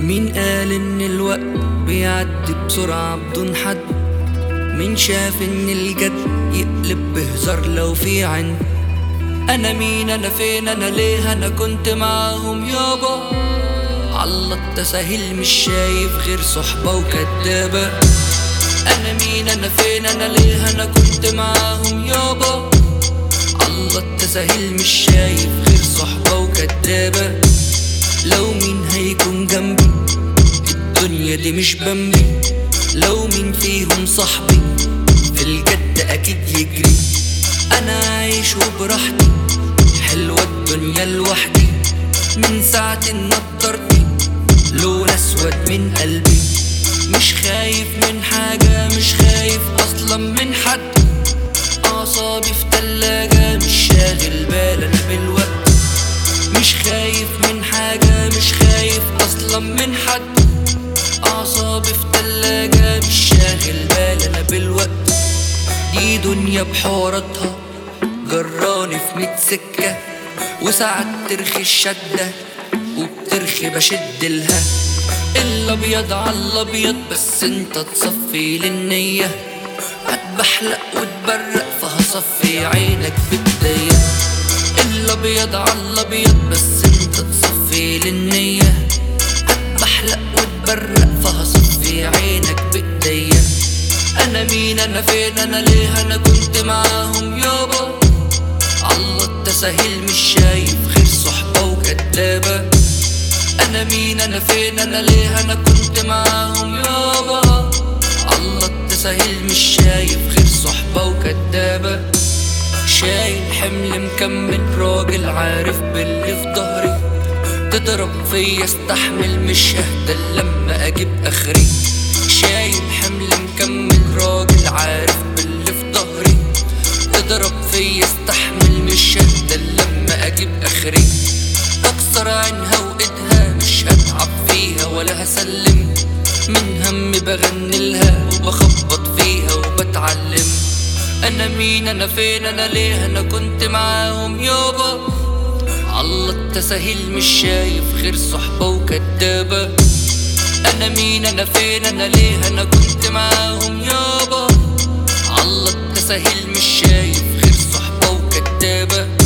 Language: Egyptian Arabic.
مين قال ان الوقت بيعدي بسرعة بدون حد مين شاف ان الجد يقلب بهزار لو في عند انا مين انا فين انا ليه انا كنت معاهم يابا على التساهيل مش شايف غير صحبة وكدابة انا مين انا فين انا ليه انا كنت معاهم يابا على التساهيل مش شايف غير صحبة وكدابة لو مين هيكون جنبي الدنيا دي مش بمبي لو مين فيهم صاحبي في الجد اكيد يجري انا عايش وبراحتي حلوة الدنيا لوحدي من ساعة نضارتي لون اسود من قلبي مش خايف من حاجة مش خايف اصلا من حد اعصابي في تلاجة مش شاغل بال انا بالوقت مش خايف من حاجة مش خايف اصلا من حد اعصابي في تلاجة مش شاغل بال انا بالوقت دي دنيا بحواراتها جراني في ميت سكة وساعات ترخي الشدة وبترخي بشد لها الابيض على الابيض بس انت تصفي للنية هتبحلق وتبرق فهصفي عينك بالدية الابيض على الابيض بس انت تصفي للنية هتبحلق وتبرق فهصفي عينك بايديا انا مين انا فين انا ليه انا كنت معاهم يابا الله التساهيل مش شايف غير صحبة وكدابة انا مين انا فين انا ليه انا كنت معاهم يابا الله التساهيل مش شايف غير صحبة وكدابة شايل حمل مكمل راجل عارف باللي في ظهري تضرب فيا استحمل مش ههدى لما اجيب اخري شايل حمل مكمل راجل عارف باللي في ظهري تضرب فيا استحمل مش ههدى لما اجيب اخري اكسر عينها وايدها مش هتعب فيها ولا هسلم من هم بغني لها وبخبط فيها وبتعلم انا مين انا فين انا ليه انا كنت معاهم يابا الله التساهيل مش شايف غير صحبة وكدابة انا مين انا فين انا ليه انا كنت معاهم يابا الله التساهيل مش شايف غير صحبة وكدابة